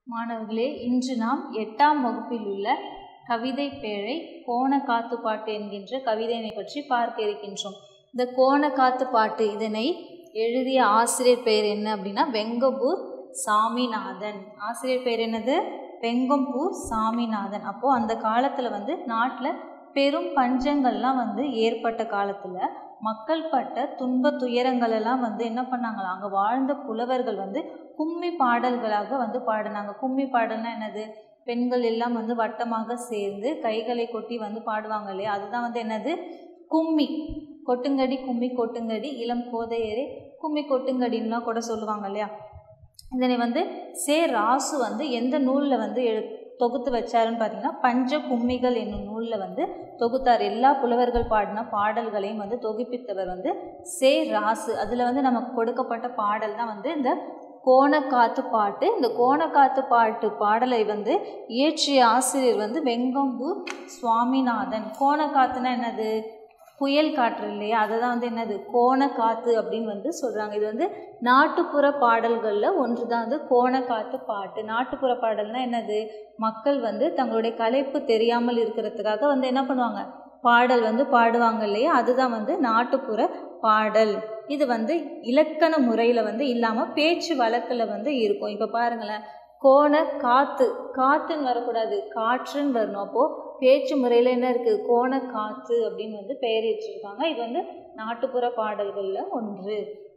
மாணவர்களே இன்று நாம் எட்டாம் வகுப்பில் உள்ள கவிதை பேழை கோண காத்து பாட்டு என்கின்ற கவிதையினை பற்றி பார்க்க இருக்கின்றோம் இந்த கோண காத்து பாட்டு இதனை எழுதிய ஆசிரியர் பெயர் என்ன அப்படின்னா வெங்கம்பூர் சாமிநாதன் ஆசிரியர் பெயர் என்னது வெங்கம்பூர் சாமிநாதன் அப்போது அந்த காலத்தில் வந்து நாட்டில் பெரும் பஞ்சங்கள்லாம் வந்து ஏற்பட்ட காலத்தில் மக்கள் பட்ட துன்ப துயரங்கள் எல்லாம் வந்து என்ன பண்ணாங்களாம் அங்கே வாழ்ந்த புலவர்கள் வந்து கும்மி பாடல்களாக வந்து பாடினாங்க கும்மி பாடல்னா என்னது பெண்கள் எல்லாம் வந்து வட்டமாக சேர்ந்து கைகளை கொட்டி வந்து பாடுவாங்க இல்லையா அதுதான் வந்து என்னது கும்மி கொட்டுங்கடி கும்மி கொட்டுங்கடி இளம் கோதையரே கும்மி கொட்டுங்கடின்லாம் கூட சொல்லுவாங்க இல்லையா இதனை வந்து சே ராசு வந்து எந்த நூலில் வந்து எழு தொகுத்து வச்சாருன்னு பார்த்தீங்கன்னா பஞ்ச கும்மிகள் என்னும் நூலில் வந்து தொகுத்தார் எல்லா புலவர்கள் பாடின பாடல்களையும் வந்து தொகுப்பித்தவர் வந்து சே ராசு அதில் வந்து நமக்கு கொடுக்கப்பட்ட பாடல் தான் வந்து இந்த கோணக்காத்து பாட்டு இந்த கோணக்காத்து பாட்டு பாடலை வந்து இயற்றிய ஆசிரியர் வந்து வெங்கம்பூர் சுவாமிநாதன் கோணக்காத்துனா என்னது புயல் காற்று இல்லையா அதை தான் வந்து என்னது கோணக்காத்து அப்படின்னு வந்து சொல்கிறாங்க இது வந்து நாட்டுப்புற பாடல்களில் ஒன்று தான் வந்து கோணக்காத்து பாட்டு நாட்டுப்புற பாடல்னால் என்னது மக்கள் வந்து தங்களுடைய கலைப்பு தெரியாமல் இருக்கிறதுக்காக வந்து என்ன பண்ணுவாங்க பாடல் வந்து பாடுவாங்க இல்லையா அதுதான் வந்து நாட்டுப்புற பாடல் இது வந்து இலக்கண முறையில் வந்து இல்லாமல் பேச்சு வழக்கில் வந்து இருக்கும் இப்போ பாருங்களேன் கோண காத்து காத்துன்னு வரக்கூடாது காற்றுன்னு வரணும் அப்போது பேச்சு முறையில் என்ன இருக்குது கோண காத்து அப்படின்னு வந்து பெயரிட்டிருக்காங்க இது வந்து நாட்டுப்புற பாடல்களில் ஒன்று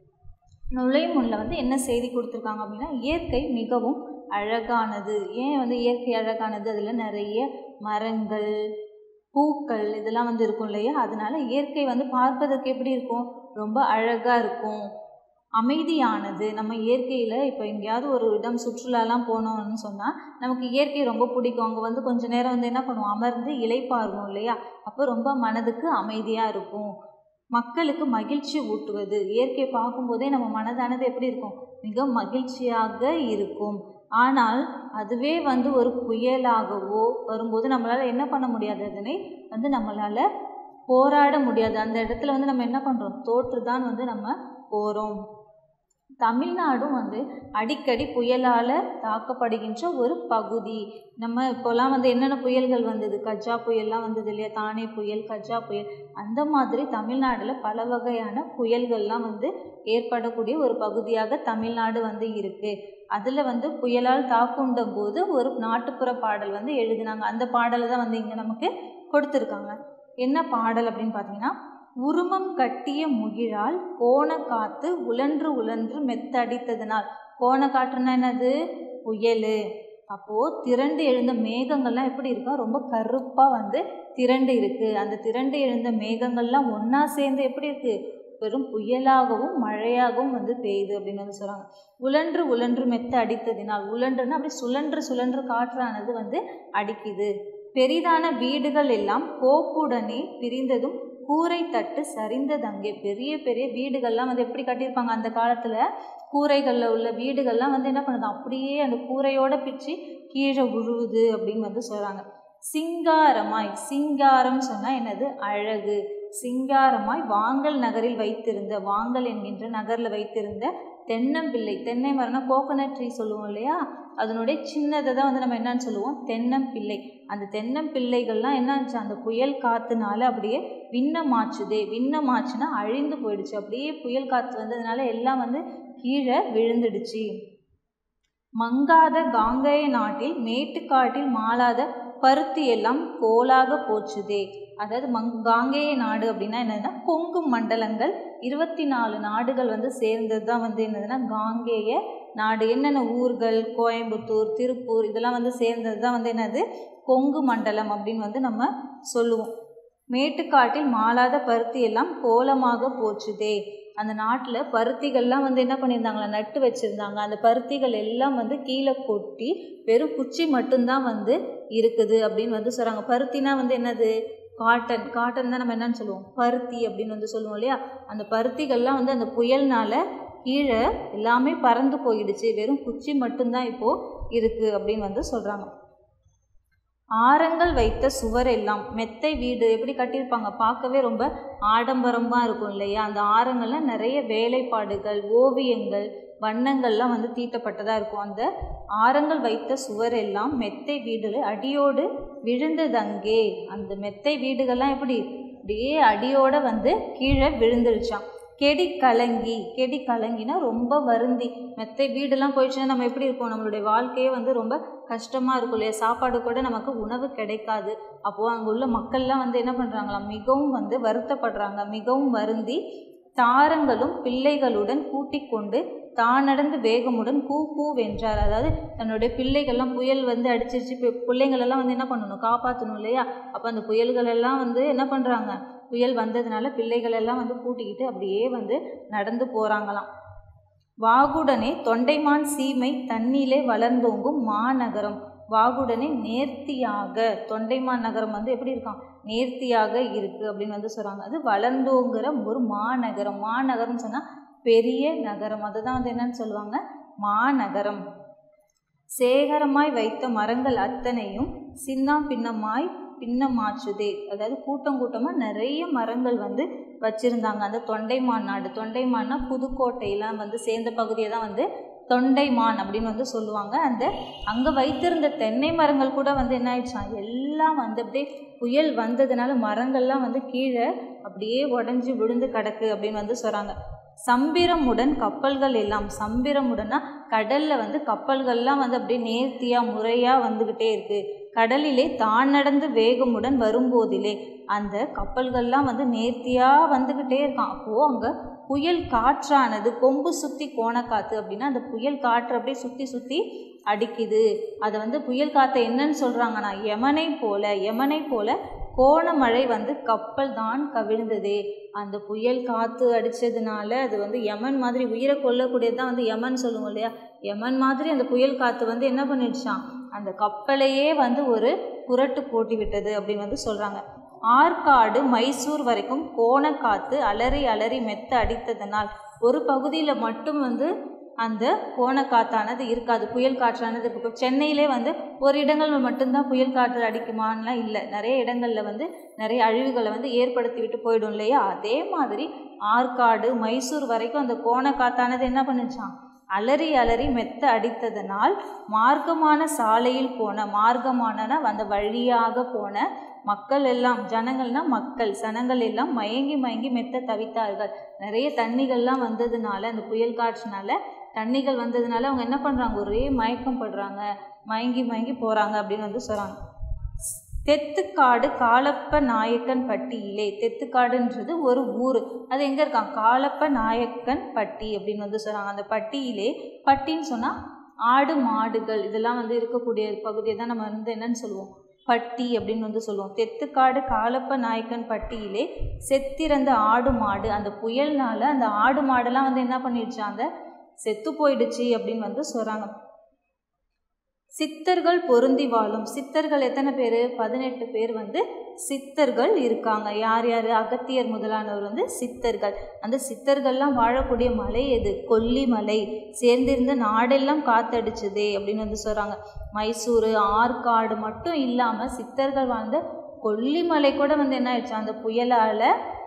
நுழையும் முன்னில் வந்து என்ன செய்தி கொடுத்துருக்காங்க அப்படின்னா இயற்கை மிகவும் அழகானது ஏன் வந்து இயற்கை அழகானது அதில் நிறைய மரங்கள் பூக்கள் இதெல்லாம் வந்து இருக்கும் இல்லையா அதனால இயற்கை வந்து பார்ப்பதற்கு எப்படி இருக்கும் ரொம்ப அழகாக இருக்கும் அமைதியானது நம்ம இயற்கையில் இப்போ எங்கேயாவது ஒரு இடம் சுற்றுலாலாம் போனோம்னு சொன்னால் நமக்கு இயற்கை ரொம்ப பிடிக்கும் அங்கே வந்து கொஞ்சம் நேரம் வந்து என்ன பண்ணுவோம் அமர்ந்து இலைப்பாருவோம் இல்லையா அப்போ ரொம்ப மனதுக்கு அமைதியாக இருக்கும் மக்களுக்கு மகிழ்ச்சி ஊட்டுவது இயற்கை பார்க்கும்போதே நம்ம மனதானது எப்படி இருக்கும் மிக மகிழ்ச்சியாக இருக்கும் ஆனால் அதுவே வந்து ஒரு புயலாகவோ வரும்போது நம்மளால் என்ன பண்ண முடியாது அதனை வந்து நம்மளால் போராட முடியாது அந்த இடத்துல வந்து நம்ம என்ன பண்ணுறோம் தோற்று தான் வந்து நம்ம போகிறோம் தமிழ்நாடும் வந்து அடிக்கடி புயலால் தாக்கப்படுகின்ற ஒரு பகுதி நம்ம இப்போலாம் வந்து என்னென்ன புயல்கள் வந்தது கஜா புயல்லாம் வந்தது இல்லையா தானே புயல் கஜா புயல் அந்த மாதிரி தமிழ்நாட்டில் பல வகையான புயல்கள்லாம் வந்து ஏற்படக்கூடிய ஒரு பகுதியாக தமிழ்நாடு வந்து இருக்குது அதில் வந்து புயலால் தாக்குண்ட போது ஒரு நாட்டுப்புற பாடல் வந்து எழுதினாங்க அந்த பாடலை தான் வந்து இங்கே நமக்கு கொடுத்துருக்காங்க என்ன பாடல் அப்படின்னு பார்த்தீங்கன்னா உருமம் கட்டிய முகிழால் கோண காத்து உழன்று உழன்று மெத்தடித்ததுனால் கோண காற்றுனா என்னது புயல் அப்போது திரண்டு எழுந்த மேகங்கள்லாம் எப்படி இருக்கா ரொம்ப கருப்பாக வந்து திரண்டு இருக்குது அந்த திரண்டு எழுந்த மேகங்கள்லாம் ஒன்றா சேர்ந்து எப்படி இருக்குது பெரும் புயலாகவும் மழையாகவும் வந்து பெய்யுது அப்படின்னு வந்து சொல்கிறாங்க உழன்று உழன்று மெத்த அடித்ததினால் உழன்றுன்னா அப்படி சுழன்று சுழன்று காற்றானது வந்து அடிக்குது பெரிதான வீடுகள் எல்லாம் கோப்புடனே பிரிந்ததும் கூரை தட்டு சரிந்தது அங்கே பெரிய பெரிய வீடுகள்லாம் வந்து எப்படி கட்டியிருப்பாங்க அந்த காலத்தில் கூரைகளில் உள்ள வீடுகள்லாம் வந்து என்ன பண்ணுது அப்படியே அந்த கூரையோட பிச்சு கீழே உழுவுது அப்படின்னு வந்து சொல்கிறாங்க சிங்காரமாய் சிங்காரம் சொன்னால் என்னது அழகு சிங்காரமாய் வாங்கல் நகரில் வைத்திருந்த வாங்கல் என்கின்ற நகரில் வைத்திருந்த தென்னம்பிள்ளை தென்னை மரம்னா கோகோனட் ட்ரீ சொல்லுவோம் இல்லையா அதனுடைய சின்னதை தான் வந்து நம்ம என்னன்னு சொல்லுவோம் தென்னம்பிள்ளை அந்த தென்னம்பிள்ளைகள்லாம் என்னாச்சு அந்த புயல் காற்றுனால அப்படியே விண்ணமாச்சுதே விண்ணமாச்சுன்னா அழிந்து போயிடுச்சு அப்படியே புயல் காற்று வந்ததுனால எல்லாம் வந்து கீழே விழுந்துடுச்சு மங்காத காங்கேய நாட்டில் மேட்டுக்காட்டில் மாளாத பருத்தி எல்லாம் கோலாக போச்சுதே அதாவது மங் காங்கேய நாடு அப்படின்னா என்னதுன்னா கொங்கு மண்டலங்கள் இருபத்தி நாலு நாடுகள் வந்து சேர்ந்தது தான் வந்து என்னதுன்னா காங்கேய நாடு என்னென்ன ஊர்கள் கோயம்புத்தூர் திருப்பூர் இதெல்லாம் வந்து சேர்ந்தது தான் வந்து என்னது கொங்கு மண்டலம் அப்படின்னு வந்து நம்ம சொல்லுவோம் மேட்டுக்காட்டில் மாளாத பருத்தி எல்லாம் கோலமாக போச்சுதே அந்த நாட்டில் பருத்திகள்லாம் வந்து என்ன பண்ணியிருந்தாங்களா நட்டு வச்சுருந்தாங்க அந்த பருத்திகள் எல்லாம் வந்து கீழே கொட்டி வெறும் குச்சி மட்டும்தான் வந்து இருக்குது அப்படின்னு வந்து சொல்கிறாங்க பருத்தினா வந்து என்னது காட்டன் காட்டன் தான் நம்ம என்னன்னு சொல்லுவோம் பருத்தி அப்படின்னு வந்து சொல்லுவோம் இல்லையா அந்த பருத்திகள்லாம் வந்து அந்த புயல்னால கீழே எல்லாமே பறந்து போயிடுச்சு வெறும் குச்சி மட்டும்தான் இப்போது இருக்குது அப்படின்னு வந்து சொல்கிறாங்க ஆரங்கள் வைத்த சுவர் எல்லாம் மெத்தை வீடு எப்படி கட்டியிருப்பாங்க பார்க்கவே ரொம்ப ஆடம்பரமாக இருக்கும் இல்லையா அந்த ஆரங்கள்ல நிறைய வேலைப்பாடுகள் ஓவியங்கள் வண்ணங்கள்லாம் வந்து தீட்டப்பட்டதாக இருக்கும் அந்த ஆரங்கள் வைத்த சுவர் எல்லாம் மெத்தை வீடுல அடியோடு விழுந்ததங்கே அந்த மெத்தை வீடுகள்லாம் எப்படி அப்படியே அடியோட வந்து கீழே விழுந்துருச்சான் கெடி கலங்கி கெடி கலங்கினா ரொம்ப வருந்தி மெத்தை வீடெல்லாம் போயிடுச்சுன்னா நம்ம எப்படி இருப்போம் நம்மளுடைய வாழ்க்கையே வந்து ரொம்ப கஷ்டமாக இருக்கும் இல்லையா சாப்பாடு கூட நமக்கு உணவு கிடைக்காது அப்போது அங்கே உள்ள மக்கள்லாம் வந்து என்ன பண்ணுறாங்களாம் மிகவும் வந்து வருத்தப்படுறாங்க மிகவும் வருந்தி தாரங்களும் பிள்ளைகளுடன் கூட்டிக் கொண்டு தான் நடந்து வேகமுடன் கூ கூ வென்றார் அதாவது தன்னுடைய பிள்ளைகள்லாம் புயல் வந்து அடிச்சிருச்சு இப்போ பிள்ளைங்களெல்லாம் வந்து என்ன பண்ணணும் காப்பாற்றணும் இல்லையா அப்போ அந்த புயல்கள் எல்லாம் வந்து என்ன பண்ணுறாங்க புயல் வந்ததுனால பிள்ளைகள் எல்லாம் வந்து கூட்டிக்கிட்டு அப்படியே வந்து நடந்து போகிறாங்களாம் வாகுடனே தொண்டைமான் சீமை தண்ணியிலே வளர்ந்தோங்கும் மாநகரம் வாகுடனே நேர்த்தியாக தொண்டைமான் நகரம் வந்து எப்படி இருக்கான் நேர்த்தியாக இருக்குது அப்படின்னு வந்து சொல்கிறாங்க அது வளர்ந்தோங்கிற ஒரு மாநகரம் மாநகரம்னு சொன்னால் பெரிய நகரம் அதுதான் வந்து என்னன்னு சொல்லுவாங்க மாநகரம் சேகரமாய் வைத்த மரங்கள் அத்தனையும் சின்னா பின்னமாய் பின்னமாச்சுதே அதாவது கூட்டம் கூட்டமாக நிறைய மரங்கள் வந்து வச்சுருந்தாங்க அந்த தொண்டைமான் நாடு தொண்டைமான்னா புதுக்கோட்டையெல்லாம் வந்து சேர்ந்த பகுதியை தான் வந்து தொண்டைமான் அப்படின்னு வந்து சொல்லுவாங்க அந்த அங்கே வைத்திருந்த தென்னை மரங்கள் கூட வந்து என்ன ஆயிடுச்சான் எல்லாம் வந்து அப்படியே புயல் வந்ததுனால மரங்கள்லாம் வந்து கீழே அப்படியே உடஞ்சி விழுந்து கிடக்கு அப்படின்னு வந்து சொல்கிறாங்க சம்பிரமுடன் கப்பல்கள் எல்லாம் சம்பிரமுடனா கடலில் வந்து கப்பல்கள்லாம் வந்து அப்படியே நேர்த்தியாக முறையாக வந்துக்கிட்டே இருக்குது கடலிலே தான் நடந்து வேகமுடன் வரும்போதிலே அந்த கப்பல்கள்லாம் வந்து நேர்த்தியாக வந்துக்கிட்டே இருக்கான் அப்போது அங்கே புயல் காற்றானது கொம்பு சுற்றி கோணக்காற்று அப்படின்னா அந்த புயல் காற்று அப்படியே சுற்றி சுற்றி அடிக்குது அதை வந்து புயல் காற்றை என்னன்னு சொல்கிறாங்கன்னா யமனை போல யமனை போல கோணமழை வந்து கப்பல் தான் கவிழ்ந்ததே அந்த புயல் காற்று அடித்ததுனால அது வந்து யமன் மாதிரி உயிரை கொல்லக்கூடியது தான் வந்து யமன் சொல்லுவோம் இல்லையா யமன் மாதிரி அந்த புயல் காற்று வந்து என்ன பண்ணிடுச்சான் அந்த கப்பலையே வந்து ஒரு புரட்டு போட்டி விட்டது அப்படின்னு வந்து சொல்கிறாங்க ஆற்காடு மைசூர் வரைக்கும் கோணக்காற்று அலறி அலறி மெத்த அடித்ததனால் ஒரு பகுதியில் மட்டும் வந்து அந்த கோணக்காத்தானது இருக்காது புயல் காற்றானது இருக்கும் சென்னையிலே வந்து ஒரு இடங்கள் மட்டும்தான் புயல் காற்று அடிக்குமான்லாம் இல்லை நிறைய இடங்களில் வந்து நிறைய அழிவுகளை வந்து ஏற்படுத்தி விட்டு போயிடும் இல்லையா அதே மாதிரி ஆற்காடு மைசூர் வரைக்கும் அந்த கோணக்காத்தானது என்ன பண்ணுச்சான் அலறி அலறி மெத்த அடித்ததனால் மார்க்கமான சாலையில் போன மார்க்கமானனா அந்த வழியாக போன மக்கள் எல்லாம் ஜனங்கள்னா மக்கள் சனங்கள் எல்லாம் மயங்கி மயங்கி மெத்த தவித்தார்கள் நிறைய தண்ணிகள்லாம் வந்ததுனால அந்த புயல் காற்றுனால தண்ணிகள் வந்ததுனால அவங்க என்ன பண்ணுறாங்க ஒரே மயக்கம் படுறாங்க மயங்கி மயங்கி போகிறாங்க அப்படின்னு வந்து சொல்கிறாங்க தெத்துக்காடு காலப்ப நாயக்கன் பட்டியிலே தெத்துக்காடுன்றது ஒரு ஊர் அது எங்கே இருக்கான் காலப்ப நாயக்கன் பட்டி அப்படின்னு வந்து சொல்கிறாங்க அந்த பட்டியிலே பட்டின்னு சொன்னால் ஆடு மாடுகள் இதெல்லாம் வந்து இருக்கக்கூடிய பகுதியை தான் நம்ம வந்து என்னன்னு சொல்லுவோம் பட்டி அப்படின்னு வந்து சொல்லுவோம் தெத்துக்காடு காலப்ப நாயக்கன் பட்டியிலே செத்திறந்த ஆடு மாடு அந்த புயல்னால அந்த ஆடு மாடெல்லாம் வந்து என்ன பண்ணிடுச்சு அந்த செத்து போயிடுச்சு அப்படின்னு வந்து சொல்கிறாங்க சித்தர்கள் பொருந்தி வாழும் சித்தர்கள் எத்தனை பேர் பதினெட்டு பேர் வந்து சித்தர்கள் இருக்காங்க யார் யார் அகத்தியர் முதலானவர் வந்து சித்தர்கள் அந்த சித்தர்கள்லாம் வாழக்கூடிய மலை எது கொல்லிமலை சேர்ந்திருந்த நாடெல்லாம் காத்தடிச்சுதே அப்படின்னு வந்து சொல்கிறாங்க மைசூர் ஆற்காடு மட்டும் இல்லாமல் சித்தர்கள் வாழ்ந்த கொல்லிமலை கூட வந்து என்ன ஆயிடுச்சு அந்த புயலால்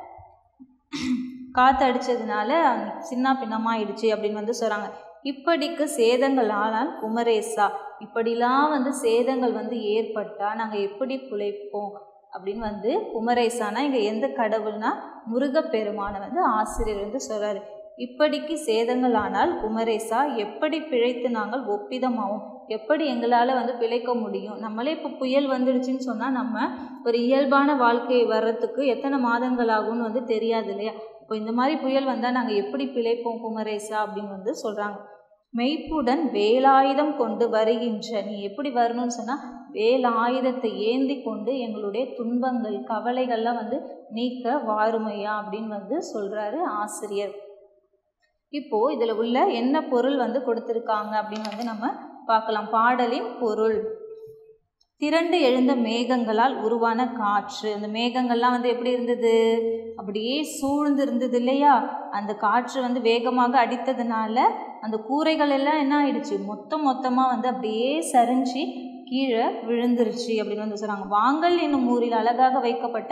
காத்தடிச்சதுனால சின்ன பின்னமாயிடுச்சு அப்படின்னு வந்து சொல்கிறாங்க இப்படிக்கு சேதங்கள் ஆனால் குமரேசா இப்படிலாம் வந்து சேதங்கள் வந்து ஏற்பட்டால் நாங்கள் எப்படி பிழைப்போம் அப்படின்னு வந்து குமரேசானா இங்கே எந்த கடவுள்னா முருகப்பெருமானை வந்து ஆசிரியர் வந்து சொல்கிறாரு இப்படிக்கு சேதங்கள் ஆனால் குமரேசா எப்படி பிழைத்து நாங்கள் ஒப்பிதமாகும் எப்படி எங்களால் வந்து பிழைக்க முடியும் நம்மளே இப்போ புயல் வந்துடுச்சுன்னு சொன்னால் நம்ம ஒரு இயல்பான வாழ்க்கை வர்றதுக்கு எத்தனை மாதங்கள் ஆகும்னு வந்து தெரியாது இல்லையா இப்போ இந்த மாதிரி புயல் வந்தால் நாங்கள் எப்படி பிழைப்போம் குமரேசா அப்படின்னு வந்து சொல்கிறாங்க மெய்ப்புடன் வேலாயுதம் கொண்டு வருகின்ற நீ எப்படி வரணும்னு சொன்னால் வேலாயுதத்தை ஏந்தி கொண்டு எங்களுடைய துன்பங்கள் கவலைகள்லாம் வந்து நீக்க வாருமையா அப்படின்னு வந்து சொல்கிறாரு ஆசிரியர் இப்போது இதில் உள்ள என்ன பொருள் வந்து கொடுத்துருக்காங்க அப்படின்னு வந்து நம்ம பார்க்கலாம் பாடலின் பொருள் திரண்டு எழுந்த மேகங்களால் உருவான காற்று அந்த மேகங்கள்லாம் வந்து எப்படி இருந்தது அப்படியே சூழ்ந்து இருந்தது இல்லையா அந்த காற்று வந்து வேகமாக அடித்ததுனால அந்த கூரைகள் எல்லாம் என்ன ஆயிடுச்சு மொத்தம் மொத்தமாக வந்து அப்படியே சரிஞ்சு கீழே விழுந்துருச்சு அப்படின்னு வந்து சொல்கிறாங்க வாங்கல் என்னும் ஊரில் அழகாக வைக்கப்பட்ட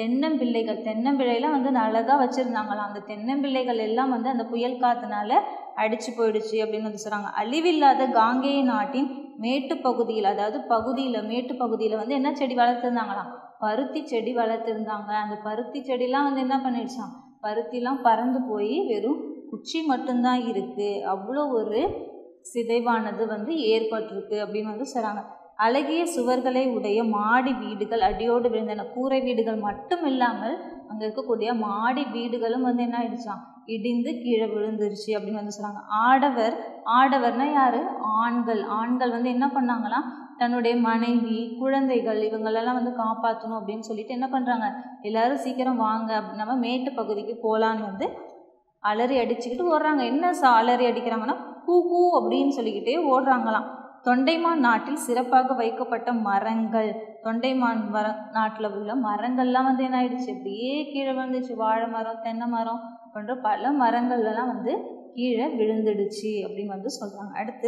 தென்னம்பிள்ளைகள் தென்னம்பிள்ளைலாம் வந்து அழகாக வச்சுருந்தாங்களாம் அந்த தென்னம்பிள்ளைகள் எல்லாம் வந்து அந்த புயல் காற்றுனால அடிச்சு போயிடுச்சு அப்படின்னு வந்து சொல்கிறாங்க அழிவில்லாத காங்கேய நாட்டின் மேட்டு பகுதியில் அதாவது பகுதியில் மேட்டு பகுதியில் வந்து என்ன செடி வளர்த்துருந்தாங்களாம் பருத்தி செடி வளர்த்துருந்தாங்க அந்த பருத்தி செடிலாம் வந்து என்ன பண்ணிடுச்சான் பருத்திலாம் பறந்து போய் வெறும் குச்சி மட்டும்தான் இருக்குது அவ்வளோ ஒரு சிதைவானது வந்து ஏற்பட்டிருக்கு அப்படின்னு வந்து சொல்கிறாங்க அழகிய சுவர்களை உடைய மாடி வீடுகள் அடியோடு விழுந்தன கூரை வீடுகள் மட்டும் இல்லாமல் அங்கே இருக்கக்கூடிய மாடி வீடுகளும் வந்து என்ன ஆயிடுச்சான் இடிந்து கீழே விழுந்துருச்சு அப்படின்னு வந்து சொல்கிறாங்க ஆடவர் ஆடவர்னா யார் ஆண்கள் ஆண்கள் வந்து என்ன பண்ணாங்களாம் தன்னுடைய மனைவி குழந்தைகள் இவங்களெல்லாம் வந்து காப்பாற்றணும் அப்படின்னு சொல்லிட்டு என்ன பண்ணுறாங்க எல்லாரும் சீக்கிரம் வாங்க அப்படி நம்ம மேட்டு பகுதிக்கு போகலான்னு வந்து அலறி அடிச்சுக்கிட்டு ஓடுறாங்க என்ன சா அலறி அடிக்கிறாங்கன்னா கூ கூ அப்படின்னு சொல்லிக்கிட்டே ஓடுறாங்களாம் தொண்டைமான் நாட்டில் சிறப்பாக வைக்கப்பட்ட மரங்கள் தொண்டைமான் மர நாட்டில் உள்ள மரங்கள்லாம் வந்து என்ன ஆயிடுச்சு அப்படியே கீழே விழுந்துச்சு வாழை மரம் தென்னை மரம் போன்ற பல மரங்கள்லாம் வந்து கீழே விழுந்துடுச்சு அப்படின்னு வந்து சொல்கிறாங்க அடுத்து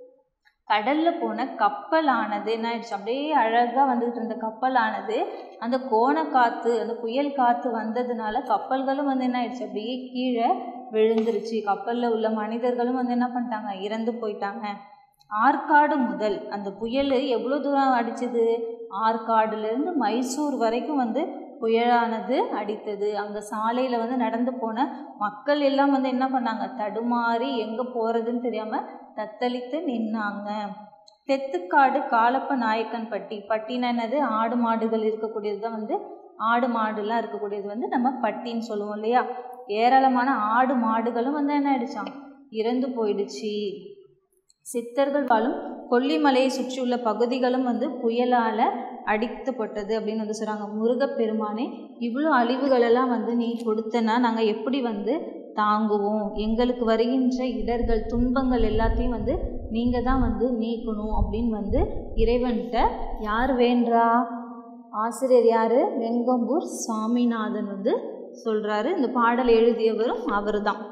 கடலில் போன கப்பலானது என்ன ஆயிடுச்சு அப்படியே அழகாக வந்துகிட்டு இருந்த கப்பலானது அந்த கோண காற்று அந்த புயல் காற்று வந்ததுனால கப்பல்களும் வந்து என்ன ஆயிடுச்சு அப்படியே கீழே விழுந்துருச்சு கப்பலில் உள்ள மனிதர்களும் வந்து என்ன பண்ணிட்டாங்க இறந்து போயிட்டாங்க ஆற்காடு முதல் அந்த புயல் எவ்வளோ தூரம் அடிச்சது ஆற்காடுலேருந்து மைசூர் வரைக்கும் வந்து புயலானது அடித்தது அங்கே சாலையில் வந்து நடந்து போன மக்கள் எல்லாம் வந்து என்ன பண்ணாங்க தடுமாறி எங்கே போகிறதுன்னு தெரியாமல் தத்தளித்து நின்னாங்க தெத்துக்காடு காலப்ப நாயக்கன் பட்டி பட்டினா என்னது ஆடு மாடுகள் இருக்கக்கூடியது தான் வந்து ஆடு மாடுலாம் இருக்கக்கூடியது வந்து நம்ம பட்டின்னு சொல்லுவோம் இல்லையா ஏராளமான ஆடு மாடுகளும் வந்து என்ன ஆயிடுச்சான் இறந்து போயிடுச்சு சித்தர்கள் வாழும் கொல்லிமலையை சுற்றியுள்ள பகுதிகளும் வந்து புயலால் அடிக்கப்பட்டது அப்படின்னு வந்து சொல்கிறாங்க முருகப்பெருமானே இவ்வளோ அழிவுகளெல்லாம் வந்து நீ கொடுத்தனா நாங்கள் எப்படி வந்து தாங்குவோம் எங்களுக்கு வருகின்ற இடர்கள் துன்பங்கள் எல்லாத்தையும் வந்து நீங்கள் தான் வந்து நீக்கணும் அப்படின்னு வந்து இறைவன்கிட்ட யார் வேண்டா ஆசிரியர் யார் வெங்கம்பூர் சாமிநாதன் வந்து சொல்கிறாரு இந்த பாடல் எழுதியவரும் அவர் தான்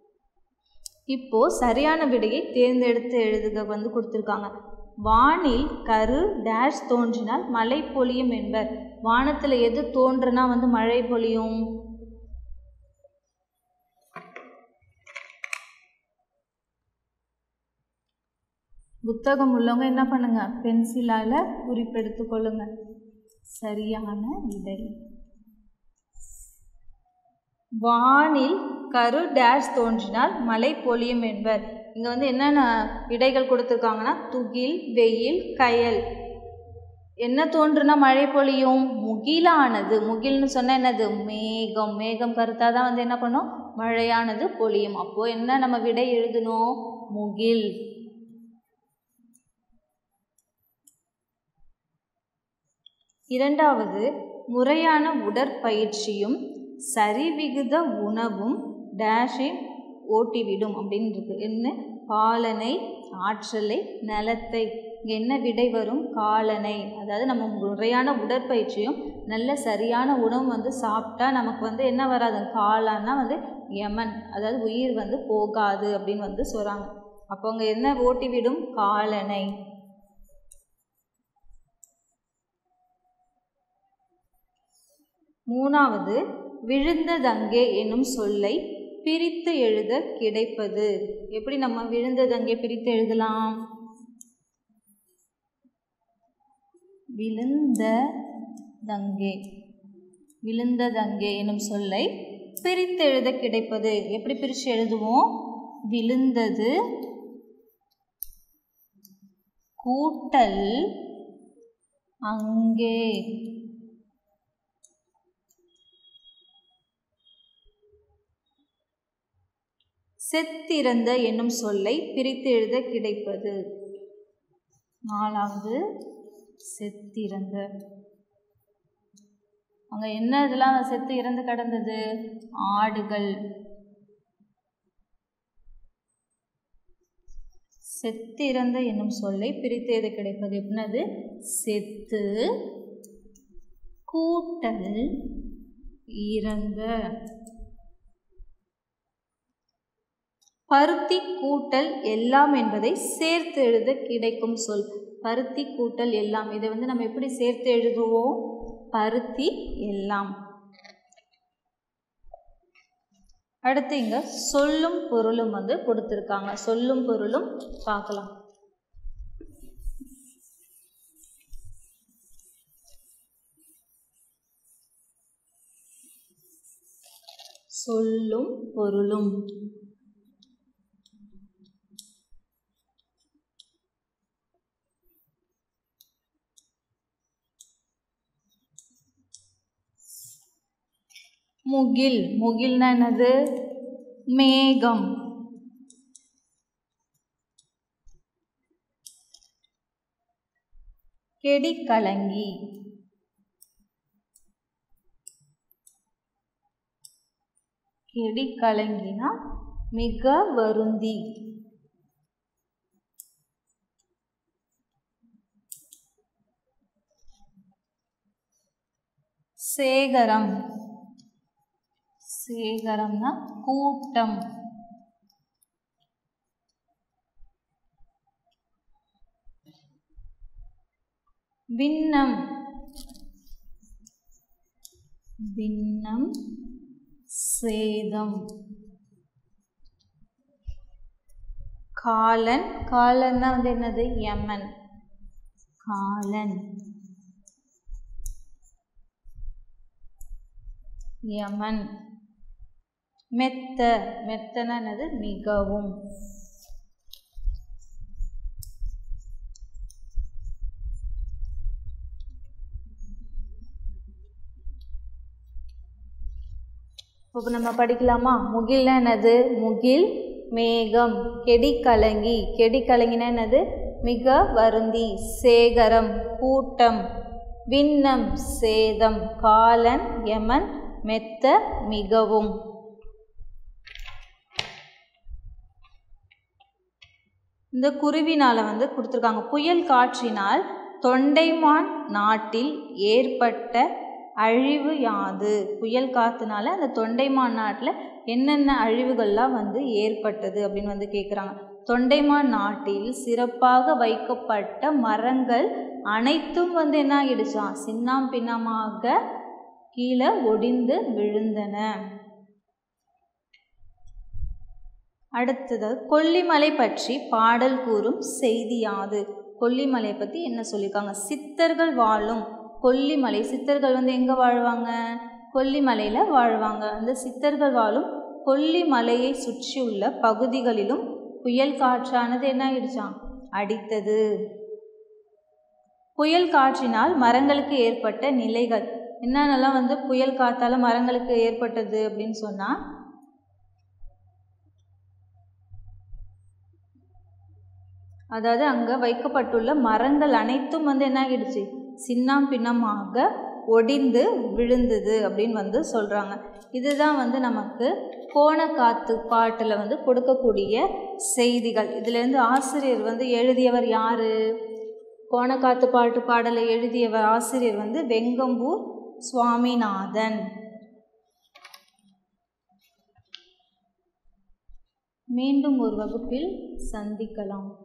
இப்போது சரியான விடையை தேர்ந்தெடுத்து எழுதுக வந்து கொடுத்துருக்காங்க வானில் கரு டேஷ் தோன்றினால் மழை பொழியும் என்பர் வானத்தில் எது தோன்றுனா வந்து மழை பொழியும் புத்தகம் உள்ளவங்க என்ன பண்ணுங்க பென்சிலால் குறிப்பெடுத்து கொள்ளுங்க சரியான விடை வானில் கரு டேஷ் தோன்றினால் மழை பொழியும் என்பர் இங்கே வந்து என்னென்ன விடைகள் கொடுத்துருக்காங்கன்னா துகில் வெயில் கயல் என்ன தோன்றுனா மழை பொழியும் முகிலானது முகில்னு சொன்னால் என்னது மேகம் மேகம் கருத்தாக தான் வந்து என்ன பண்ணும் மழையானது பொழியும் அப்போது என்ன நம்ம விடை எழுதணும் முகில் இரண்டாவது முறையான உடற்பயிற்சியும் சரிவிகித உணவும் டேஷை ஓட்டிவிடும் அப்படின்னு இருக்கு என்ன பாலனை ஆற்றலை நலத்தை இங்கே என்ன விடை வரும் காலனை அதாவது நம்ம முறையான உடற்பயிற்சியும் நல்ல சரியான உணவு வந்து சாப்பிட்டா நமக்கு வந்து என்ன வராது காலான்னா வந்து யமன் அதாவது உயிர் வந்து போகாது அப்படின்னு வந்து சொல்கிறாங்க அப்போ அங்கே என்ன ஓட்டிவிடும் காலனை மூணாவது விழுந்ததங்கே என்னும் சொல்லை பிரித்து எழுத கிடைப்பது எப்படி நம்ம விழுந்ததங்கே பிரித்து எழுதலாம் விழுந்ததங்கே விழுந்ததங்கே என்னும் சொல்லை பிரித்து எழுத கிடைப்பது எப்படி பிரித்து எழுதுவோம் விழுந்தது கூட்டல் அங்கே செத்திறந்த என்னும் சொல்லை பிரித்து எழுத கிடைப்பது நாலாவது செத்திறந்த அங்கே என்ன இதெல்லாம் செத்து இறந்து கிடந்தது ஆடுகள் செத்திறந்த என்னும் சொல்லை பிரித்து எழுத கிடைப்பது எப்படின்னது செத்து கூட்டல் இறந்த பருத்தி கூட்டல் எல்லாம் என்பதை சேர்த்து எழுத கிடைக்கும் சொல் பருத்தி கூட்டல் எல்லாம் இதை வந்து நம்ம எப்படி சேர்த்து எழுதுவோம் பருத்தி எல்லாம் அடுத்து இங்கே சொல்லும் பொருளும் வந்து கொடுத்துருக்காங்க சொல்லும் பொருளும் பார்க்கலாம் சொல்லும் பொருளும் முகில் முகில்னா என்னது மேகம் கெடிக்கலங்கி கெடிக்கலங்கினா மிக வருந்தி சேகரம் சேகரம்னா கூட்டம் விண்ணம் விண்ணம் சேதம் காலன் காலன்னா வந்து என்னது யமன் காலன் யமன் மெத்த மெத்தனா என்னது மிகவும் இப்போ நம்ம படிக்கலாமா முகில்னா என்னது முகில் மேகம் கெடி கலங்கி கெடி கலங்கினா என்னது மிக வருந்தி சேகரம் கூட்டம் விண்ணம் சேதம் காலன் யமன் மெத்த மிகவும் இந்த குருவினால் வந்து கொடுத்துருக்காங்க புயல் காற்றினால் தொண்டைமான் நாட்டில் ஏற்பட்ட அழிவு யாது புயல் காற்றுனால அந்த தொண்டைமான் நாட்டில் என்னென்ன அழிவுகள்லாம் வந்து ஏற்பட்டது அப்படின்னு வந்து கேட்குறாங்க தொண்டைமான் நாட்டில் சிறப்பாக வைக்கப்பட்ட மரங்கள் அனைத்தும் வந்து என்ன ஆகிடுச்சான் சின்னாம் பின்னமாக கீழே ஒடிந்து விழுந்தன அடுத்தது கொல்லிமலை பற்றி பாடல் கூறும் செய்தியாது கொல்லிமலை பற்றி என்ன சொல்லியிருக்காங்க சித்தர்கள் வாழும் கொல்லிமலை சித்தர்கள் வந்து எங்கே வாழ்வாங்க கொல்லிமலையில் வாழ்வாங்க அந்த சித்தர்கள் வாழும் கொல்லிமலையை சுற்றியுள்ள பகுதிகளிலும் புயல் காற்றானது என்ன ஆயிடுச்சான் அடித்தது புயல் காற்றினால் மரங்களுக்கு ஏற்பட்ட நிலைகள் என்னென்னலாம் வந்து புயல் காத்தால மரங்களுக்கு ஏற்பட்டது அப்படின்னு சொன்னால் அதாவது அங்கே வைக்கப்பட்டுள்ள மரங்கள் அனைத்தும் வந்து என்ன ஆகிடுச்சு சின்னாம் பின்னமாக ஒடிந்து விழுந்தது அப்படின்னு வந்து சொல்கிறாங்க இதுதான் வந்து நமக்கு கோணக்காத்து பாட்டில் வந்து கொடுக்கக்கூடிய செய்திகள் இதிலேருந்து ஆசிரியர் வந்து எழுதியவர் யார் கோணக்காத்து பாட்டு பாடலை எழுதியவர் ஆசிரியர் வந்து வெங்கம்பூர் சுவாமிநாதன் மீண்டும் ஒரு வகுப்பில் சந்திக்கலாம்